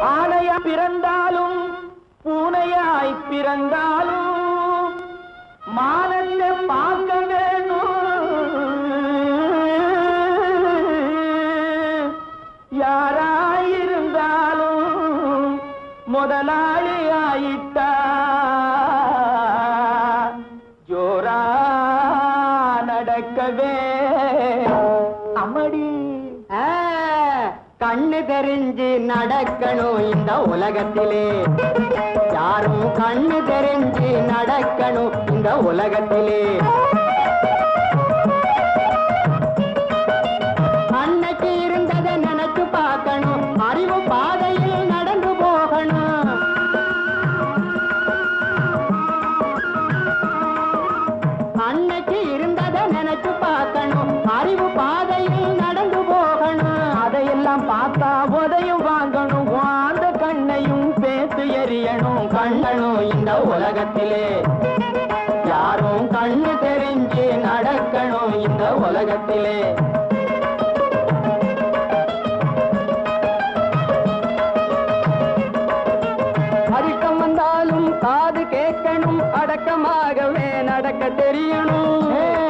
ஆணையா பிறந்தாலும் பூனையாய் பிறந்தாலும் மானத்தை பார்க்க வேணும் யாராயிருந்தாலும் முதலாளி ஆயிட்டா ஜோரா நடக்கவே அம்மடி ஆ, கண்ணு தெரிஞ்சு நடக்கணும் இந்த உலகத்திலே யாரும் கண்ணு தெரிஞ்சு நடக்கணும் இந்த உலகத்திலே அன்னைக்கு இருந்ததை நினைச்சு பார்க்கணும் அறிவு பாதையில் நடந்து போகணும் அன்னைக்கு இருந்ததை நினைச்சு பார்க்கணும் அறிவு பாதையில் நடந்து போகணும் அதையெல்லாம் பார்த்தா உதையும் வாங்கணும் வாழ்ந்த கண்ணையும் பேத்து எறியணும் கண்ணனும் இந்த உலகத்திலே யாரும் கண்ணு தெரிஞ்சு நடக்கணும் இந்த உலகத்திலே அதிர்ஷ்டம் வந்தாலும் காது கேட்கணும் அடக்கமாகவே நடக்க தெரியணும்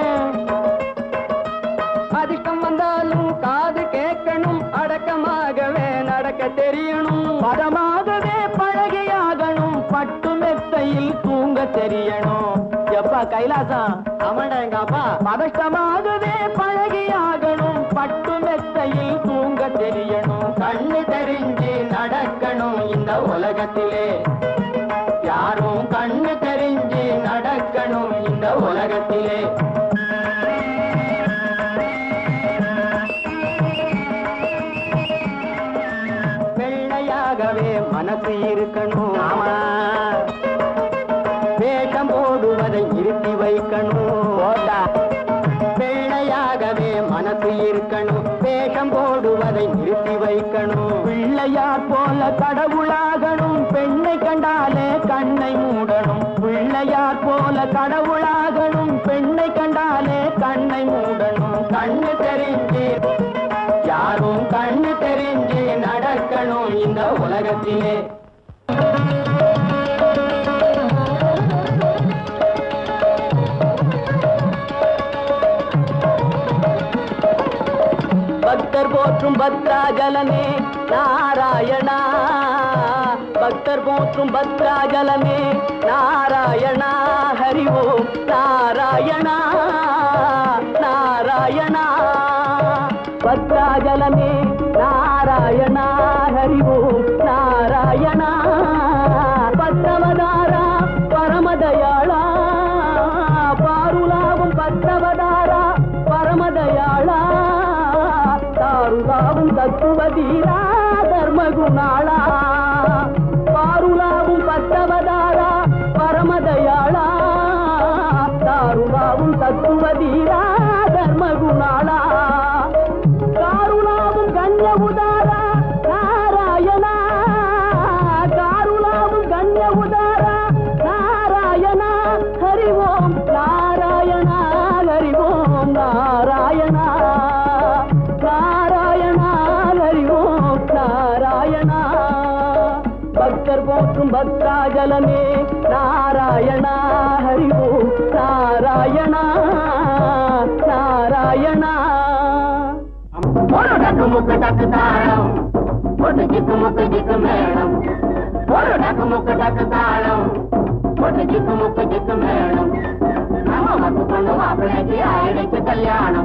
அதிர்ஷ்டம் வந்தாலும் காது கேட்கணும் அடக்கமாகவே நடக்க தெரியணும் பதமாகவே பழகியாகணும் பட்டு மெத்தையில் தூங்க தெரியணும் எப்பா கைலாசம் ஆமாடா எங்க அப்பா பதஷ்டமாகவே பழகியாகணும் பட்டு மெத்தையில் தூங்க தெரியணும் கண்ணு தெரிஞ்சு நடக்கணும் இந்த உலகத்திலே யாரும் கண்ணு தெரிஞ்சு நடக்கணும் இந்த உலகத்திலே வெள்ளையாகவே மனசு இருக்கணும் ஆமா வேஷம் போடுவதை நிறுத்தி வைக்கணும் போடா வெள்ளையாகவே மனசு இருக்கணும் வேஷம் போடுவதை நிறுத்தி வைக்கணும் பிள்ளையார் போல கடவுளாகணும் பெண்ணை கண்டாலே கண்ணை மூடணும் பிள்ளையார் போல கடவுளாகணும் பெண்ணை கண்டாலே கண்ணை மூடணும் கண்ணு தெரிஞ்சு யாரும் கண்ணு தெரிஞ்சு நடக்கணும் இந்த உலகத்திலே பக்தர் போற்றும் பத்ராஜலமே நாராயணா பக்தர் போற்றும் பத்ராஜலமே நாராயணா ஹரி ஓம் நாராயணா நாராயணா பத்ராஜலமே நாராயணா ஹரி ஓம் நாராயணா பத்தவதாரா பரமதயாளா பாருலாவும் பத்தவதாரா பரமதயாளா தாருலாவும் தத்துவதீரா தர்மகுணாளா பாருலாவும் பத்தவதாரா பரமதயாளா தாருலாவும் தத்துவதீரா தர்மகுணாளா காருலாவும் கண்ய உதாரா நாராயணா காருலாவும் கண்ய உதாரா நாராயணா ஹரி ஓம் நாராயணா ஹரி ஓம் நாராயணா நாராயணா ஹரி ஓம் நாராயணா பக்தர் போற்றும் பக்தாஜலமே நாராயணா ஹரி ஓம் நாராயணா நாராயணா ஒரு டக்கு முக்கு டக்கு தாளம் ஒரு ஜிக்கு முக்கு ஜிக்கு மேளம் ஒரு டக்கு முக்கு டக்கு தாளம் ஒரு ஜிக்கு முக்கு ஜிக்கு மேளம் நம்ம மத்து பொண்ணு மாப்பிள்ளைக்கு ஆயிடுச்சு கல்யாணம்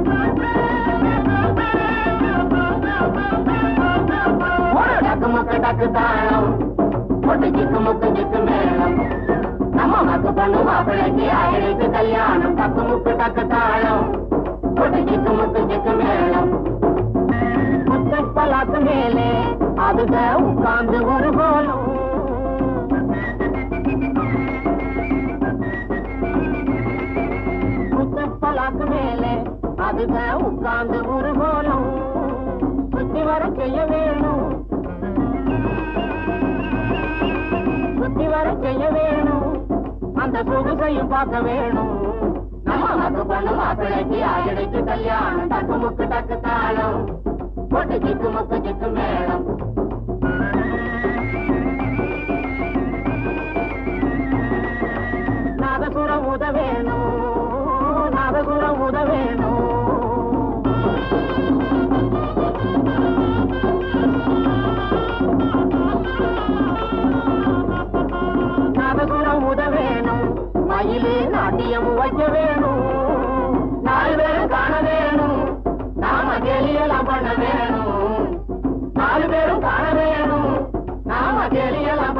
ஒரு டக்கு முக்கு டக்கு தாளம் ஒரு ஜிக்கு முக்கு ஜிக்கு மேளம் நம்ம மத்து பொண்ணு மாப்பிள்ளைக்கு ஆயிடுச்சு கல்யாணம் டக்கு முக்கு டக்கு தாளம் ஒரு ஜிக்கு முக்கு ஜிக்கு மேளம் பலாக்கு மேலே அதுக உட்கார்ந்து ஒரு கோலம் பலாக்கு மேலே அதுக உட்கார்ந்து ஒரு கோலம் சுத்தி வர செய்ய வேணும் சுத்தி வர செய்ய வேணும் அந்த சொகுசையும் பார்க்க வேணும் நம்ம மக்கு பொண்ணு மாப்பிள்ளைக்கு ஆகிடுச்சு கல்யாணம் டக்கு முக்கு டக்கு தாளம் பொட்டு சிக்கு முக்கு சிக்கு மேளம்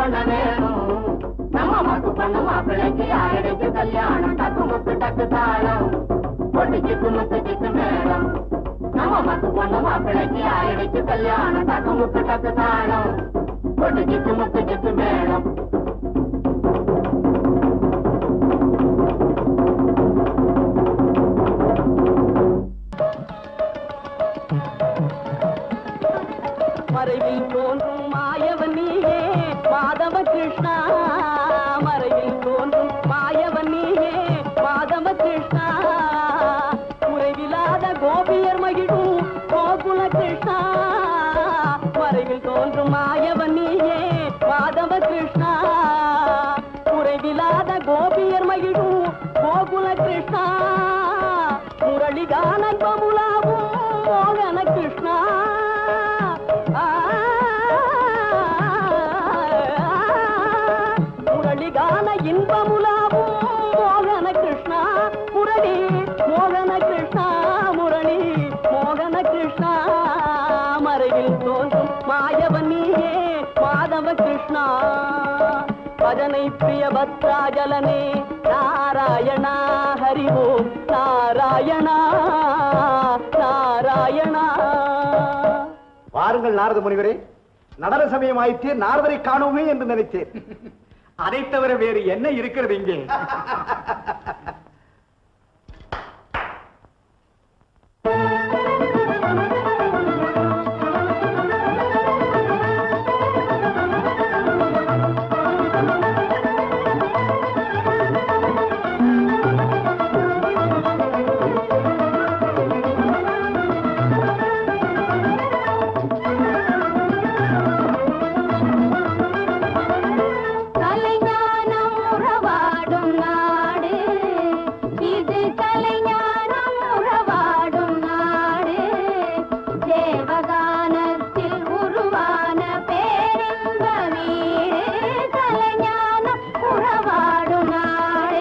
பண்ண வேணும் நம்ம மக்கு பண்ண மாப்பிள்ளைக்கு யாரடிக்கு கல்யாணம் டக்கு முக்கு டக்கு தாளம் பொட்டு சிக்கு முக்கு சிக்கு மேளம் நம்ம மக்கு பண்ண மாப்பிள்ளைக்கு யாரடிக்கு கல்யாணம் டக்கு முக்கு டக்கு தாளம் பொட்டு சிக்கு முக்கு சிக்கு மேளம் மறைவில் தோன்றும் மாயவன் நீயே மாதவ கிருஷ்ணா மறைவில் தோன்றும் மாயவன் நீயே மாதவ கிருஷ்ணா குறைவில்லாத கோபியர் மகிழும் கோகுல கிருஷ்ணா மறைவில் தோன்றும் மாயவன் நீயே மாதவ கிருஷ்ணா குறைவில்லாத கோபியர் மகிழும் கோகுல கிருஷ்ணா முரளிகான பமுலாவும் மோகன கிருஷ்ணா முரளிகான இன்பமுலாவும் மோகன கிருஷ்ணா முரளி மோகன கிருஷ்ணா முரளி மோகன கிருஷ்ணா மறைவில் தோன்றும் மாயவன் நீயே மாதவ கிருஷ்ணா பஜனை பிரிய பத்ராஜலனே நாராயணா ஹரி ஓம் நாராயணா நாராயணா பாருங்கள் நாரத முனிவரே நடன சமயம் ஆயிற்று நாரதரை காணோமே என்று நினைத்தேன் அதை தவிர வேறு என்ன இருக்கிறது இங்கே கலைஞானம் உறவாடும் நாடு இது கலைஞானம் உறவாடும் நாடு தேவகானத்தில் உருவான பேரின்ப வீடு கலைஞானம் உறவாடும் நாடு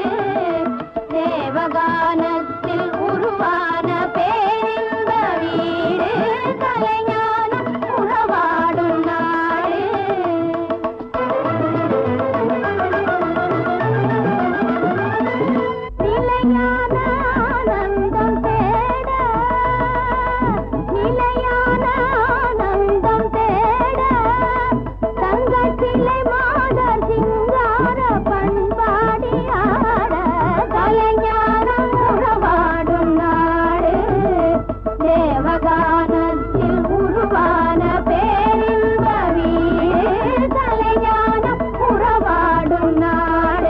தேவகானத்தில் உருவான பேரின்ப வீடு கலைஞானம் உறவாடும் நாடு நிலையான ஆனந்தம் தேட நிலையான ஆனந்தம் தேட தங்கச்சிலை மாதர் சிங்கார பண்பாடி ஆட கலைஞானம் உறவாடும் நாடு தேவகானத்தில் உருவான பேரின்ப வீடு கலைஞானம் உறவாடும் நாடு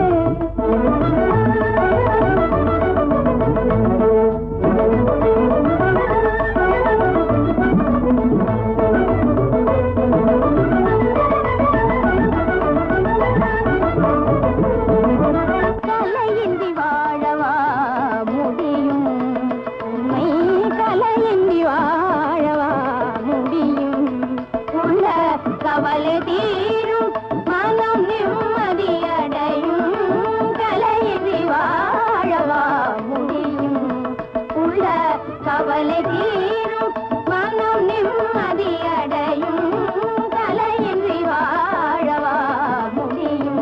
கலையின்றி வாழவா முடியும் உண்மை கலையின்றி வாழவா முடியும் உள்ள கவலை தீரும் மனம் நிம்மதி அடையும் கலையின்றி வாழவா முடியும் உள்ள கவலை தீரும் மனம் நிம்மதி அடையும் கலையின்றி வாழவா முடியும்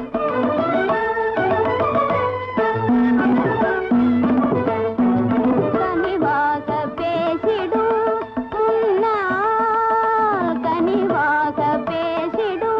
கனிவாக பேசிடும் உன்னால் கனிவாக பேசிடும்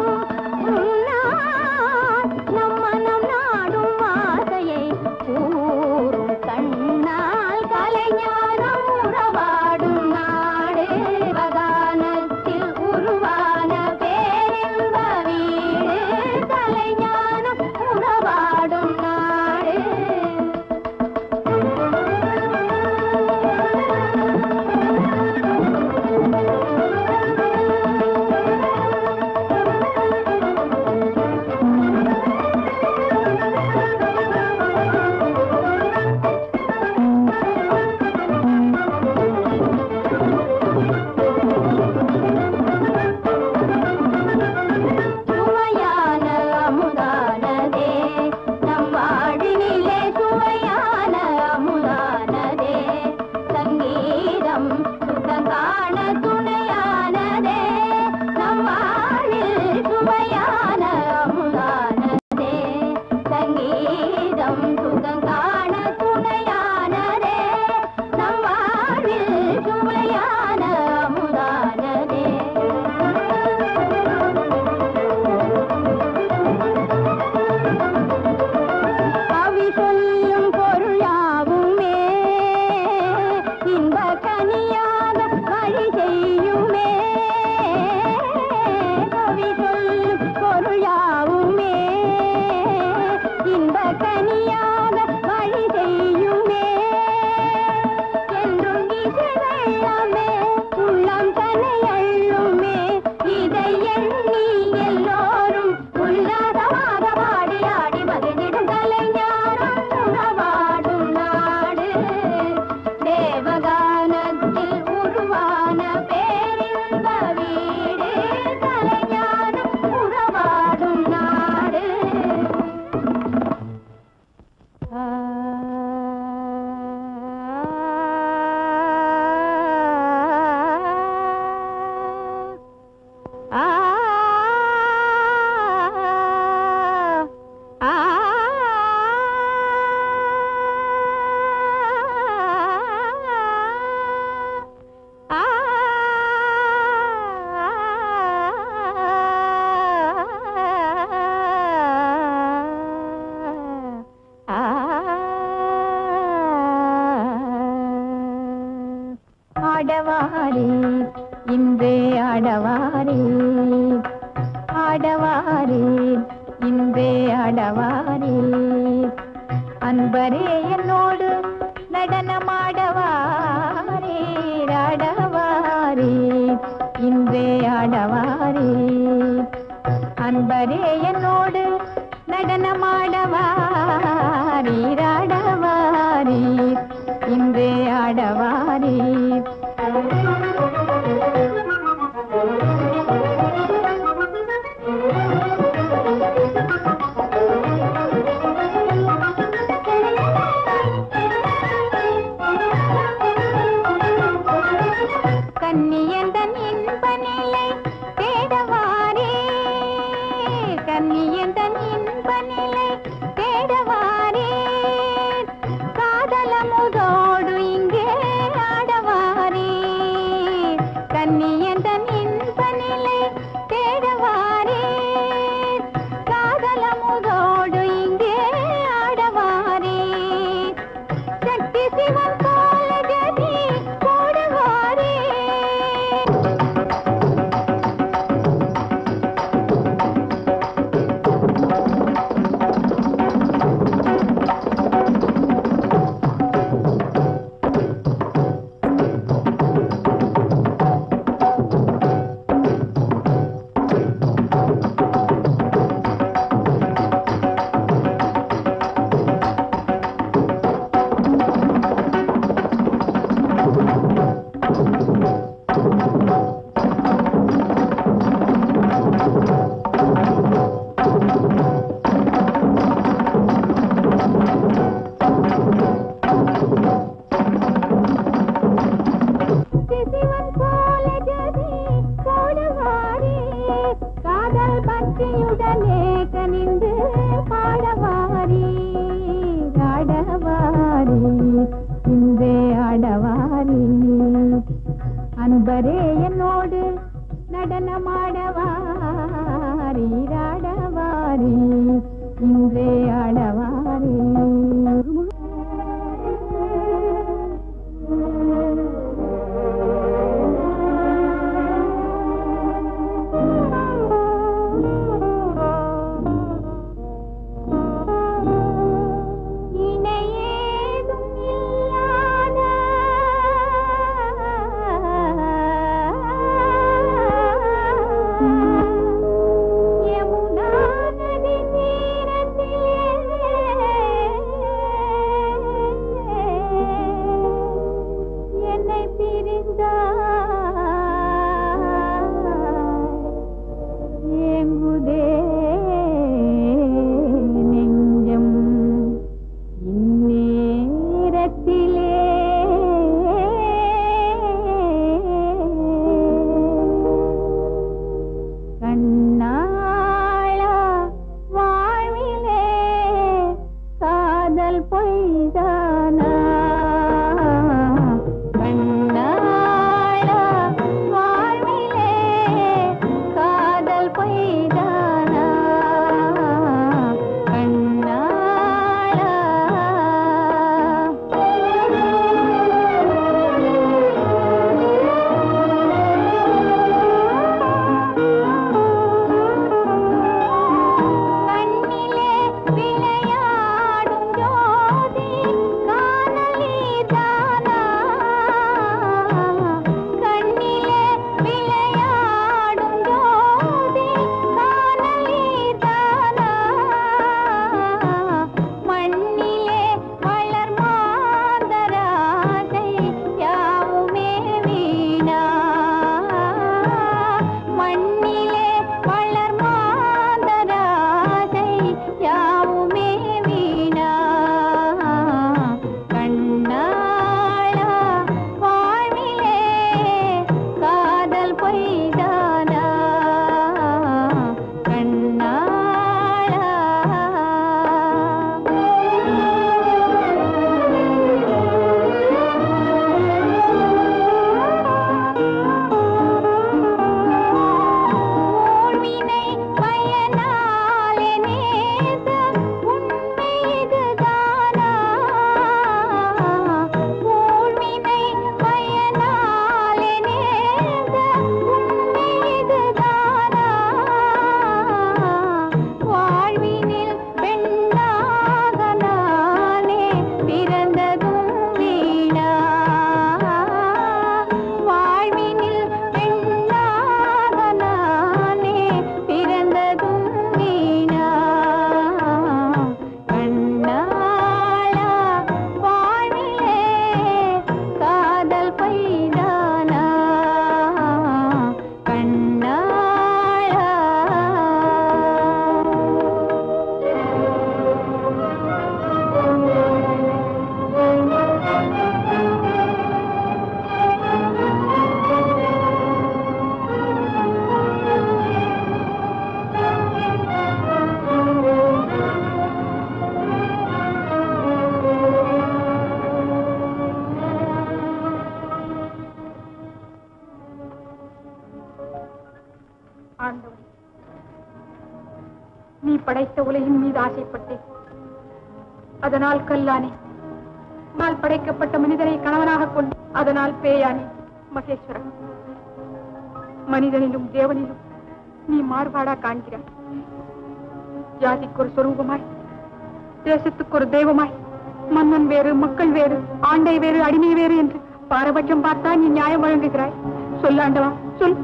ஆடவாரே ஆடவாரே இன்றே ஆடவாரே அன்பரே என்னோடு நடனமாடவாரே ஆடவாரே இன்றே ஆடவாரே அன்பரே என்னோடு நடனமாடவாரே ஆடவாரே இன்றே ஆடவாரே கன்னியந்தன் இன்ப நிலை தேடவாரே கன்னியந்தன் இன்ப நிலை தேடவாரே காதலமுதோடு இங்கே ஆடவாரே கன்னியந்தன் இன்ப நிலை தேடவாரே காதலமுதோடு இங்கே ஆடவாரே சக்தி சிவன் போல ஜதி போடுவாரே சிவன் போல ஜதி போடுவாரே காதல் பக்தியுடனே கனிந்து பாடவாரே ஆடவாரே இன்றே ஆடவாரே அன்பரே என்னோடு நடனமாடவாரே ஆடவாரே இன்றே ஆடவாரே இணையேதும் இல்லாத யமுனா நதி தீரத்திலே ஆண்டவன் நீ படைத்த உலகின் மீது ஆசைப்பட்டேன் அதனால் கல்லானே உன்னால் படைக்கப்பட்ட மனிதனை கணவனாக கொண்டு அதனால் பேயானே மகேஸ்வரன் மனிதனிலும் தேவனிலும் நீ மாறுபாடா காண்கிறாய் ஜாதிக்கு ஒரு சொரூபமாய் தேசத்துக்கு ஒரு தெய்வமாய் மன்னன் வேறு மக்கள் வேறு ஆண்டை வேறு அடிமை வேறு என்று பாரபட்சம் பார்த்தா நீ நியாயம் வழங்குகிறாய் சொல்லாண்டவா சொல்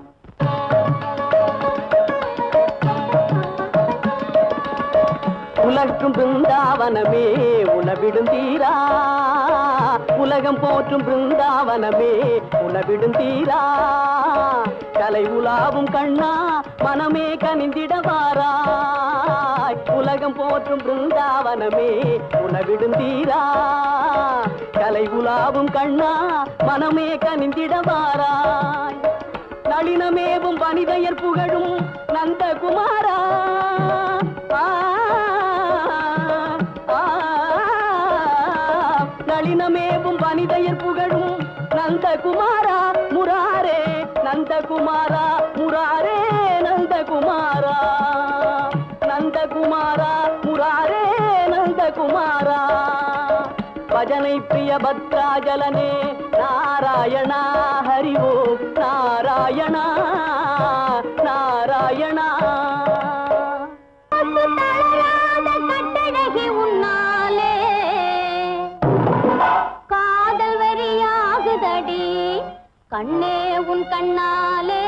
உலகும் பிருந்தாவனமே உணவிடும் தீரா உலகம் போற்றும் பிருந்தாவனமே உணவிடும் தீரா கலை உலாவும் கண்ணா மனமே கனிந்திடவாராய் உலகம் போற்றும் பிருந்தாவனமே உணவிடும் தீரா கலை உலாவும் கண்ணா மனமே கனிந்திடவாராய் நளினமேவும் வனிதையர் புகழும் நந்தகுமாரா ஆ, ஆ, நளினமேவும் வனிதையர் புகழும் நந்தகுமாரா முராரே நந்தகுமாரா முராரே நந்தகுமாரா நந்தகுமாரா முராரே நந்தகுமாரா பஜனை பிரிய பத்ராஜலனே நாராயணா ஹரி ஓம் நாராயணா நாராயணா தளராத கட்டழகி உன்னாலே காதல் வரியாகுதடி கண்ணே உன் கண்ணாலே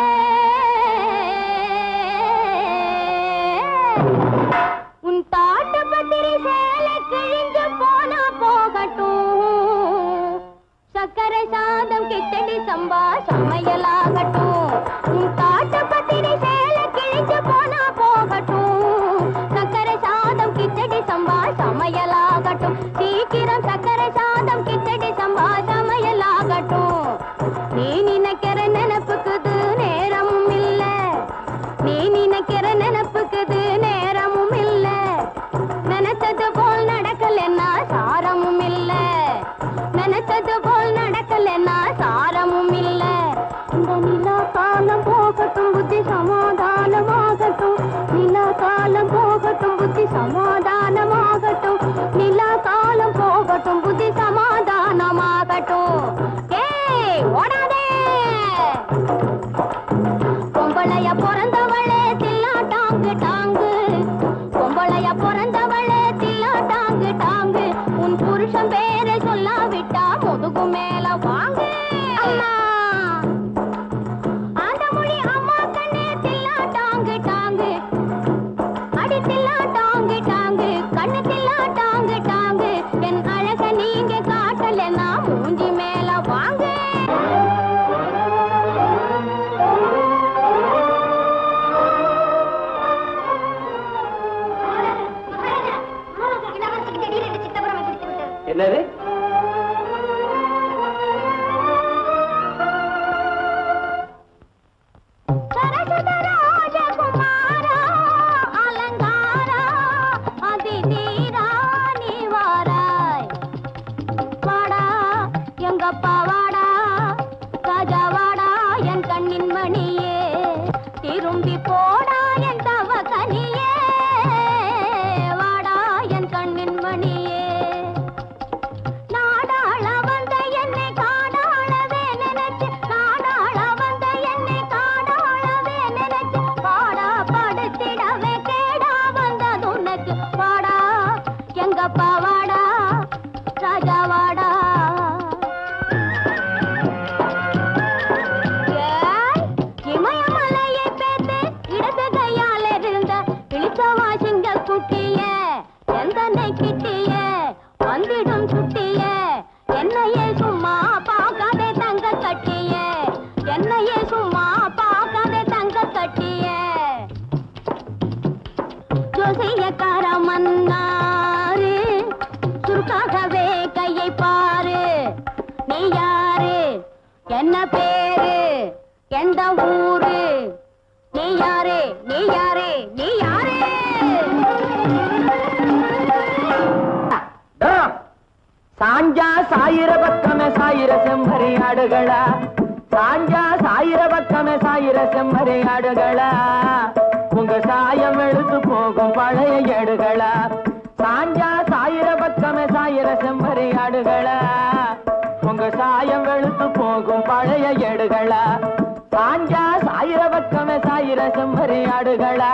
உன் தாட்டு பத்திரி சேலை கிழிஞ்சு போனா போகட்டும் சக்கரை சாதம் கிச்சடி சம்பா சமையலாகட்டும் உன் தாட்டு பத்திரி சேலை கிழிஞ்சு போனா போகட்டும் சக்கரை சாதம் கிச்சடி சம்பா சமையலாகட்டும் சீக்கிரம் சக்கரை சாதம் கிச்சடி சம்பா சமையலாகட்டும் நீ நினைக்கிற நினப்புக்குது நேரமும் இல்ல நீ நினைக்கிற நினப்புக்குது நேரமும் இல்ல நினைச்சது போல் நடக்கலன்னா சாரமும் இல்ல நினைச்சது போல் நடக்கலன்னா சாரமும் இல்ல இந்த நிலா காலம் போகட்டும் புத்தி சமாதானமாகட்டும் நிலா காலம் போகட்டும் புத்தி சமாதானமாகட்டும் நிலா காலம் போகட்டும் புத்தி சமாதானமாகட்டும் ஏய் ஓடாதே பொம்பளைய பிறந்தவளே தில்லா டாங்கு டாங்கு பொம்பளைய பிறந்தவளே தில்லா டாங்கு டாங்கு உன் புருஷன் பேரை சொல்லாவிட்டா முதுகு மேல வாங்கு அம்மா ஆண்டமொழி அம்மா கண்ணே தில்லா டாங்கு டாங்கு அடி தில்லா டாங்கு டாங்கு கண்ணு தில்லா டாங்கு டாங்கு என் அழக நீங்க காட்டலன்னா மூஞ்சி மேல வாங்கு என்னது சரசத ராஜகுமாரா அலங்காரா அதிதீரா நீ வாராய் வாடா எங்கப்பா வாடா ராஜா வாடா என் கண்ணின் மணியே திரும்பி போடா என் தவ கனியே வாடா என் கண்ணின் மணியே நாடாள வந்த என்னை காடாளவே நினைச்சு நாடாள வந்த என்னை காடாளவே நினைச்சு பாடா படுத்திடவே கேடா வந்தது உனக்கு வாடா எங்கப்பா வாடா ராஜா வாடா ஏய், இமயமலையை பேத்து இடது கையால் இருந்த இழிச்சவா சிங்க குட்டிய எந்தனை கிட்டிய வந்திடும் சுட்டிய என்னையே சும்மா பார்க்காதே தங்க கட்டிய என்னையே சும்மா பார்க்காதே தங்க கட்டிய ஜோசியக்கார மன்னாரு சுருக்காகவே கையை பாரு நீ யாரு என்ன பேரு எந்த ஊரு நீ யாரு நீ யாரு நீ யாரு சாஞ்சா சாயிர பக்கமே சாயிர செம்பரி ஆடுகளா சாஞ்சா சாயிர பக்கமே சாயிர செம்மறி ஆடுகளா உங்க சாயம் எழுத்து போகும் பழைய ஏடுகளா சாஞ்சா சாயிர பக்கமே சாயிர செம்மறி ஆடுகளா உங்க சாயம் வெளுத்து போகும் பழைய ஏடுகளா சாஞ்சா சாயிர பக்கமே சாயிர செம்மறி ஆடுகளா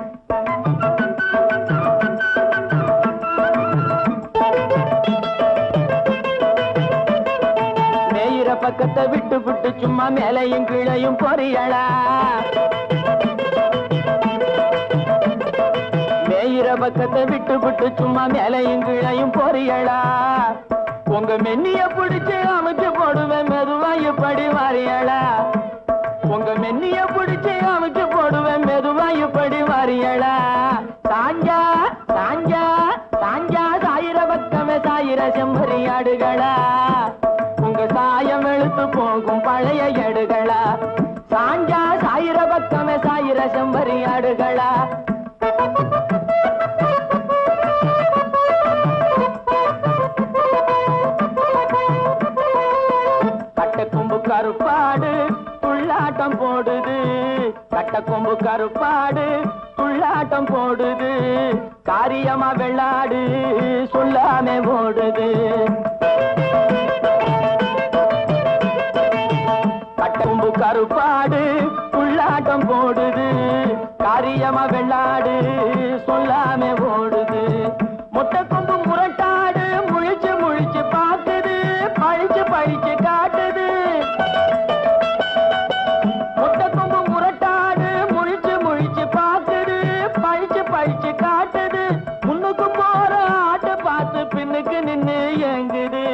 மேயிற பக்கத்தை விட்டு விட்டு சும்மா மேலையும் கீழையும் பொரியலா மேயிற பக்கத்தை விட்டு விட்டு சும்மா மேலையும் கீழையும் பொரியலா உங்க மென்னிய பிடிச்சு அமைச்சு போடுவேன் மெதுவா இப்படி வாரியலா உங்க மென்னிய பிடிச்சு அமைச்சு போடுவேன் மெதுவா இப்படி வாரியலா சாஞ்சா சாஞ்சா சாஞ்சா சாயிர பக்கமே சாயிர செம்மறி ஆடுகளா உங்க சாயம் எழுத்து போகும் பழைய ஏடுகளா சாஞ்சா சாயிர பக்கமே சாயிர செம்பரி ஆடுகளா கட்டக்கொம்பு கருப்பாடு துள்ளாட்டம் போடுது கட்டக்கொம்பு கருப்பாடு துள்ளாட்டம் போடுது காரியமா வெள்ளாடு சொல்லாமே ஓடுது கட்டம்பு கருப்பாடு உள்ளாட்டம் போடுது காரியமா வெள்ளாடு சொல்லாம ஓடுது முட்டை கொம்பு முரட்டாடு முழிச்சு முழிச்சு பார்க்குது பழிச்சு பழிச்சு காட்டுது முட்டை கொம்பு முரட்டாடு முழிச்சு முழிச்சு பார்க்குது பழிச்சு பழிச்சு காட்டுது முன்னுக்கு போற ஆட்டை பார்த்து பின்னுக்கு நின்னு ஏங்குது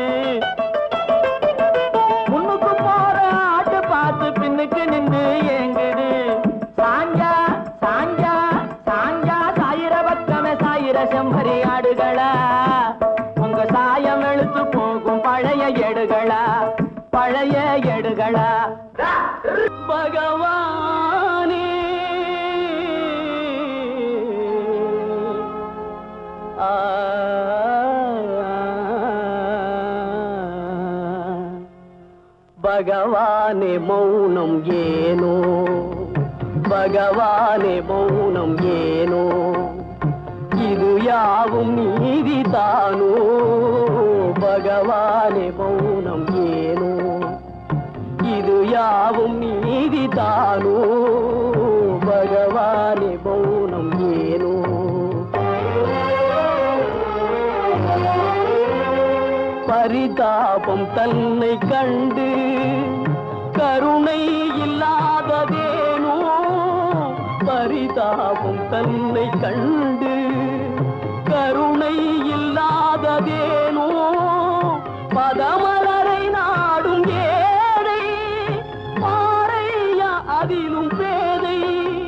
முன்னுக்கு போற ஆட்டு பார்த்து பின்னுக்கு நின்று ஏங்குது சாஞ்சா சாஞ்சா சாஞ்சா சாயிர பக்கமே சாயிர செம்பரி ஆடுகளா உங்க சாயம் எழுத்து போகும் பழைய ஏடுகளா பழைய ஏடுகளா பகவானே ஆ பகவானே மௌனம் ஏனோ பகவானே மௌனம் ஏனோ இது யாவும் நீதிதானோ பகவானே மௌனம் ஏனோ இது யாவும் நீதிதானோ பகவானே மௌனம் ஏனோ பரிதாபம் தன்னை கண்டு கருணை இல்லாததேனோ பரிதாபம் தன்னை கண்டு கருணை இல்லாததேனோ பதமலரை நாடும் ஏழை பாறையா அதிலும் பேதை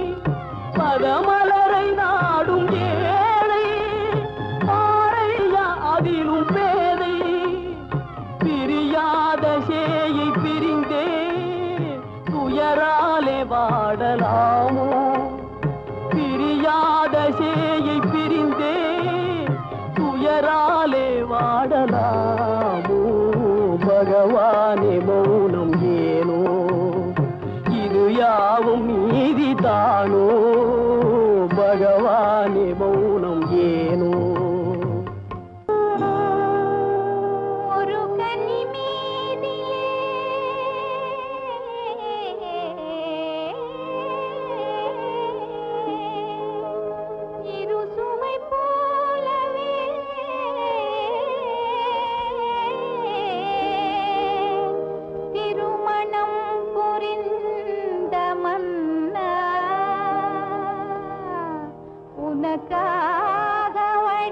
பதமலரை நாடும் ஏழை பாறையா அதிலும் பேதை பிரியாத சேயை பிரிந்தே துயராலே வாடலாமோ பிரியாத சேயை பிரிந்தே துயராலே வாடலாமோ பகவானே மௌனம் ஏனோ இது யாவும் நீதிதானோ பகவானே மௌனம் ஏனோ ஒரு கன்னி மீதிலே இரு சுமை போலவே திருமணம் புரிந்த மன்னா உனக்காக வழி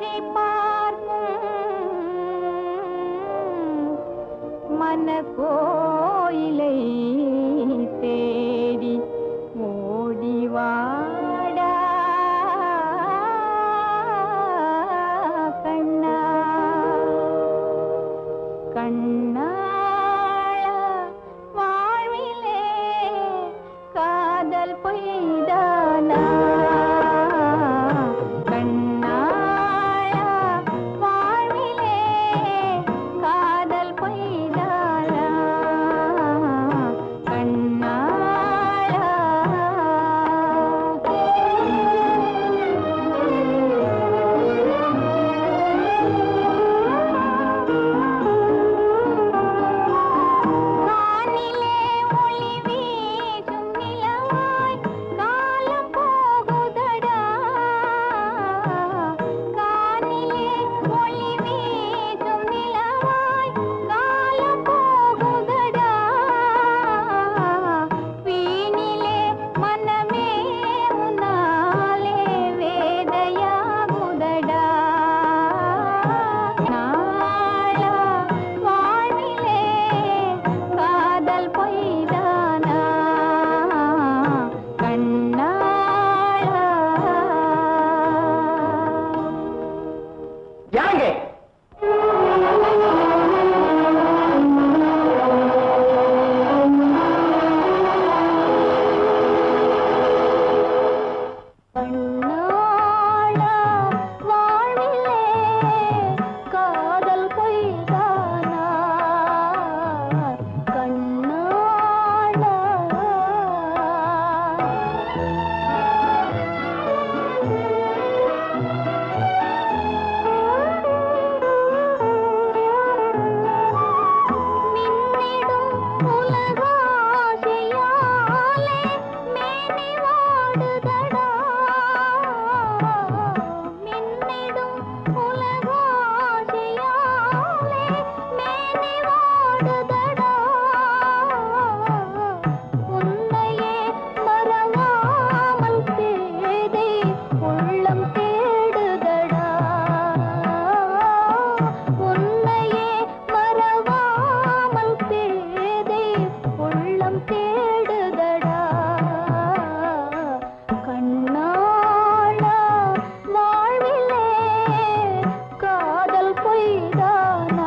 செய்தானோ